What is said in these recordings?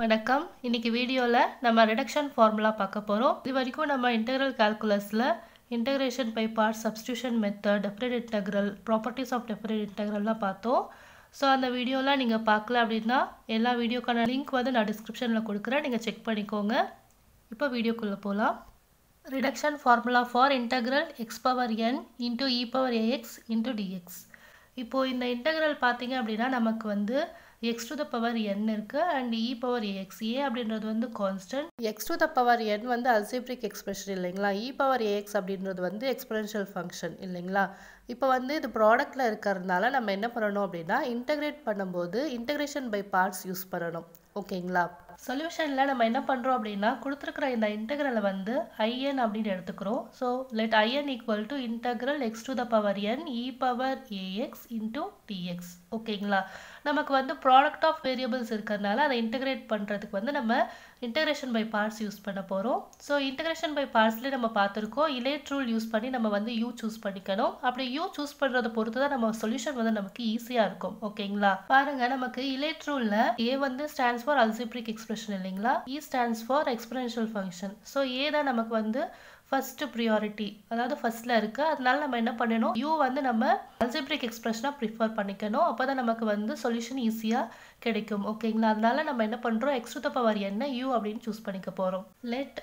வணக்கம் இன்னைக்கு வீடியோவில் நம்ம ரிடக்ஷன் ஃபார்முலா பார்க்க போகிறோம் இது வரைக்கும் நம்ம இன்டெக்ரல் கால்குலஸில் integration by part substitution method definite integral properties of definite இன்டெக்ரல்லாம் பார்த்தோம் ஸோ அந்த வீடியோலாம் நீங்கள் பார்க்கல அப்படின்னா எல்லா வீடியோக்கான லிங்க் வந்து நான் டிஸ்கிரிப்ஷனில் கொடுக்குறேன் நீங்கள் செக் பண்ணிக்கோங்க இப்போ வீடியோக்குள்ளே போகலாம் reduction formula for integral X power N into E power AX into DX இப்போது இந்த இன்டெக்ரல் பார்த்தீங்க அப்படின்னா நமக்கு வந்து X to the power N இருக்குது and E power AX A அப்படின்றது வந்து constant X to the power N வந்து அல்ஜிப்ரிக் எக்ஸ்பிரஷன் இல்லைங்களா இ பவர் ஏஎக்ஸ் அப்படின்றது வந்து எக்ஸ்பெரன்ஷியல் ஃபங்க்ஷன் இல்லைங்களா இப்போ வந்து இது ப்ராடக்ட்டில் இருக்கிறதுனால நம்ம என்ன பண்ணணும் அப்படின்னா இன்டகிரேட் பண்ணும்போது இன்டகிரேஷன் பை பார்ட்ஸ் யூஸ் பண்ணணும் ஓகேங்களா சொல்யூஷனில் நம்ம என்ன பண்ணுறோம் அப்படின்னா கொடுத்துருக்குற இந்த இன்டெக்ரலை வந்து ஐஎன் அப்படின்னு எடுத்துக்கிறோம் so let IN equal to integral X to the power N E power AX into DX ஓகேங்களா நமக்கு வந்து ப்ராடக்ட் ஆஃப் வேரியபிள்ஸ் இருக்கிறதுனால அதை இன்டெகிரேட் பண்ணுறதுக்கு வந்து நம்ம இன்டகிரேஷன் பை பார்ட்ஸ் யூஸ் பண்ண போகிறோம் ஸோ இன்டகிரேஷன் பை பார்ட்ஸ்லேயே நம்ம பார்த்துருக்கோம் இலேட் ரூல் யூஸ் பண்ணி நம்ம வந்து யூ சூஸ் பண்ணிக்கணும் அப்படி யூ சூஸ் பண்ணுறதை பொறுத்து தான் நம்ம சொல்யூஷன் வந்து நமக்கு ஈஸியாக இருக்கும் ஓகேங்களா பாருங்க நமக்கு இலேட் ரூலில் ஏ வந்து ஸ்டாண்ட்ஸ் ஃபார் அல்ஜிப்ரிக் எக்ஸ்பிரஷன் இல்லைங்களா E stands for exponential function so A தான் நமக்கு வந்து ஃபர்ஸ்ட் ப்ரியாரிட்டி அதாவது ஃபர்ஸ்ட்ல இருக்கு அதனால நம்ம என்ன பண்ணணும் யூ வந்து நம்ம அல்ஜிப்ரிக் எக்ஸ்பிரஷனாக ப்ரிஃபர் பண்ணிக்கணும் அப்போ தான் நமக்கு வந்து சொல்யூஷன் ஈஸியாக கிடைக்கும் ஓகேங்களா அதனால நம்ம என்ன பண்ணுறோம் எக்ஸ் டு த பவர் என்ன யூ அப்படின்னு சூஸ் பண்ணிக்க போகிறோம் let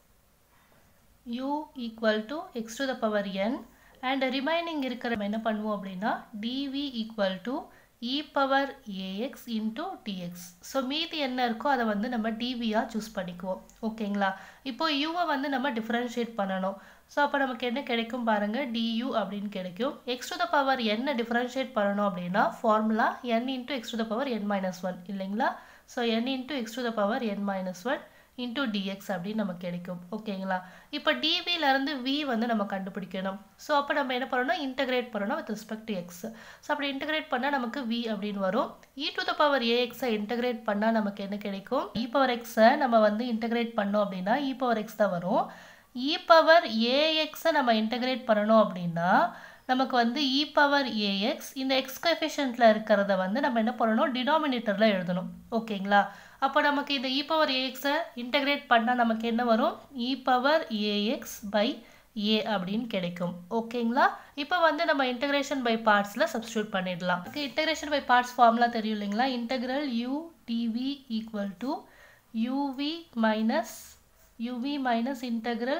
U equal to X to the power N and remaining இருக்கிற நம்ம என்ன பண்ணுவோம் அப்படின்னா DV equal to E power AX into DX so மீதி என்ன இருக்கோ அதை வந்து நம்ம டிவியாக சூஸ் பண்ணிக்குவோம் ஓகேங்களா இப்போ யூவை வந்து நம்ம டிஃப்ரென்ஷியேட் பண்ணணும் ஸோ அப்போ நமக்கு என்ன கிடைக்கும் பாருங்கள் டியூ அப்படின்னு கிடைக்கும் எக்ஸ் டு த பவர் என்ன டிஃப்ரென்ஷியேட் பண்ணணும் அப்படின்னா formula N into X to the power N minus one இல்லைங்களா so N into X to the power N minus one into DX அப்படின்னு நமக்கு கிடைக்கும் ஓகேங்களா இப்போ டிவிலேருந்து வி வந்து நம்ம கண்டுபிடிக்கணும் ஸோ அப்போ நம்ம என்ன பண்ணணும் இன்டகிரேட் பண்ணணும் with respect to X so அப்படி இன்டகிரேட் பண்ணால் நமக்கு வி அப்படின்னு வரும் இ டு த பவர் ஏஎக்ஸை இன்டகிரேட் பண்ணால் நமக்கு என்ன கிடைக்கும் இ பவர் எக்ஸை நம்ம வந்து இன்டகிரேட் பண்ணோம் அப்படின்னா இ பவர் எக்ஸ் தான் வரும் இ பவர் ஏஎக்ஸை நம்ம இன்டகிரேட் பண்ணணும் அப்படின்னா நமக்கு வந்து இ பவர் ஏஎக்ஸ் இந்த எக்ஸ் கோஎஃபிஷியண்ட்டில் இருக்கிறத வந்து நம்ம என்ன பண்ணணும் டினாமினேட்டரில் எழுதணும் ஓகேங்களா அப்போ நமக்கு இந்த இ பவர் ஏஎக்ஸை இன்டகிரேட் பண்ணால் நமக்கு என்ன வரும் E power AX by A அப்படின்னு கிடைக்கும் ஓகேங்களா இப்போ வந்து நம்ம இன்டகிரேஷன் பை பார்ட்ஸில் சப்ஸ்டியூட் பண்ணிடலாம் இன்டகிரேஷன் பை பார்ட்ஸ் ஃபார்ம்லாம் தெரியும் இல்லைங்களா integral U DV equal to UV minus UV minus integral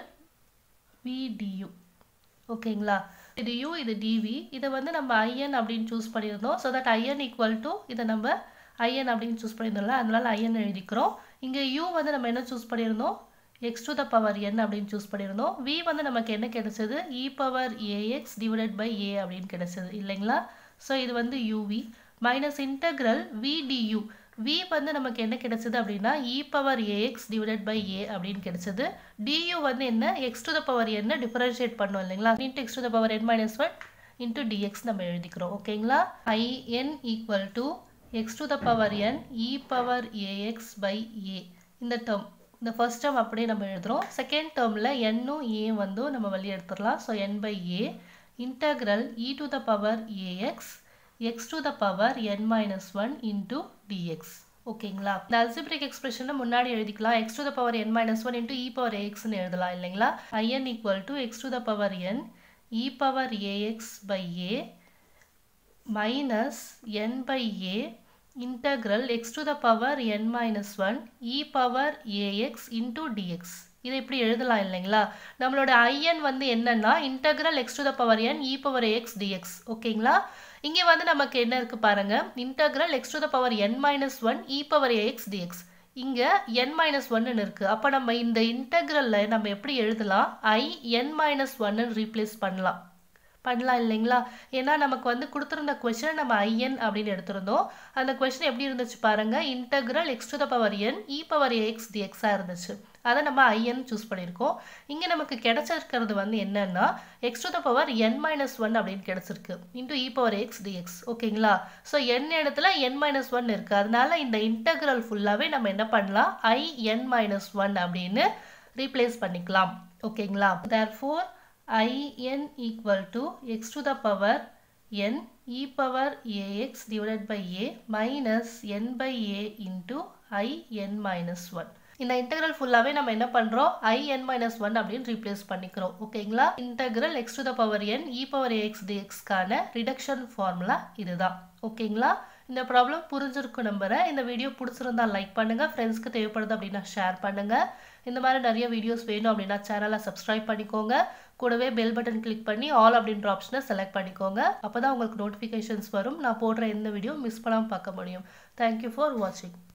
V DU ஓகேங்களா இது யூ இது டிவி இதை வந்து நம்ம ஐஎன் அப்படின்னு சூஸ் பண்ணியிருந்தோம் so that IN equal to இதை நம்ம ஐஎன் அப்படின்னு சூஸ் பண்ணியிருந்தோம்ல அதனால ஐஎன் எழுதிக்கிறோம் இங்கே யூ வந்து நம்ம என்ன சூஸ் பண்ணியிருந்தோம் X to the power N அப்படின்னு சூஸ் பண்ணியிருந்தோம் வி வந்து நமக்கு என்ன கிடைச்சது E power AX divided by A அப்படின்னு கிடைச்சது இல்லைங்களா ஸோ இது வந்து UV minus integral VDU V வந்து நமக்கு என்ன கிடைச்சது அப்படின்னா E power AX divided by A அப்படின்னு கிடைச்சது டியூ வந்து என்ன எக்ஸ் டு த பவர் என்ன டிஃபரன்ஷியேட் பண்ணோம் இல்லைங்களா into X to the power N minus one into DX நம்ம எழுதிக்கிறோம் ஓகேங்களா IN equal to X to the power N E power AX by A இந்த டேர்ம் இந்த ஃபர்ஸ்ட் டேர்ம் அப்படியே நம்ம எழுதுகிறோம் செகண்ட் டேர்மில் என்னும் ஏ வந்து நம்ம வெளியே எடுத்துடலாம் so N by A integral E to the power AX X to the power N minus one into DX ஓகேங்களா இந்த அல்ஜிப்ரிக் எக்ஸ்பிரஷனை முன்னாடி எழுதிக்கலாம் X to the power N minus one into E power ஏஎக்ஸ்னு எழுதலாம் இல்லைங்களா IN equal to X to the power N E power AX by A minus N by A integral X to the power N minus one E power AX into DX இதை இப்படி எழுதலாம் இல்லைங்களா நம்மளோட IN வந்து என்னன்னா integral X to the power N E power AX DX ஓகேங்களா இங்கே வந்து நமக்கு என்ன இருக்குது பாருங்க integral X to the power N minus one E power AX DX இங்கே என் மைனஸ் ஒன்னு இருக்குது அப்போ நம்ம இந்த இன்டகிரலில் நம்ம எப்படி எழுதலாம் ஐ என் மைனஸ் ஒன்னு ரீப்ளேஸ் பண்ணலாம் பண்ணலாம் இல்லைங்களா ஏன்னா நமக்கு வந்து கொடுத்துருந்த கொஷின் நம்ம ஐஎன் அப்படின்னு எடுத்திருந்தோம் அந்த கொஷின் எப்படி இருந்துச்சு பாருங்க integral X to the power N E power AX டிஎக்ஸாக இருந்துச்சு அதை நம்ம ஐஎன் சூஸ் பண்ணியிருக்கோம் இங்கே நமக்கு கிடைச்சிருக்கிறது வந்து என்னன்னா X to the power N minus one அப்படின்னு கிடைச்சிருக்கு into E power X DX ஓகேங்களா ஸோ என் இடத்துல என் மைனஸ் ஒன் இருக்குது அதனால இந்த இன்டகிரல் ஃபுல்லாகவே நம்ம என்ன பண்ணலாம் ஐ என் மைனஸ் ஒன் அப்படின்னு ரீப்ளேஸ் பண்ணிக்கலாம் ஓகேங்களா therefore in equal to x to the power n e power ax divided by a minus n by a into I N minus one இந்த integral ஃபுல்லாகவே நம்ம என்ன பண்ணுறோம் I N minus one அப்படின்னு replace பண்ணிக்கிறோம் ஓகேங்களா integral X to the power N E power AX டிஎக்ஸ்க்கான reduction formula இதுதான் ஓகேங்களா இந்த ப்ராப்ளம் புரிஞ்சிருக்கும் நம்புறேன் இந்த வீடியோ பிடிச்சிருந்தா லைக் பண்ணுங்கள் ஃப்ரெண்ட்ஸ்க்கு தேவைப்படுது அப்படின்னா ஷேர் பண்ணுங்கள் இந்த மாதிரி நிறைய வீடியோஸ் வேணும் அப்படின்னா சேனலை சப்ஸ்கிரைப் பண்ணிக்கோங்க கூடவே பெல் பட்டன் கிளிக் பண்ணி ஆல் அப்படின்ற ஆப்ஷனை செலக்ட் பண்ணிக்கோங்க அப்போ தான் உங்களுக்கு நோட்டிஃபிகேஷன்ஸ் வரும் நான் போடுற எந்த வீடியோ மிஸ் பண்ணாமல் பார்க்க முடியும் தேங்க்யூ ஃபார் வாட்சிங்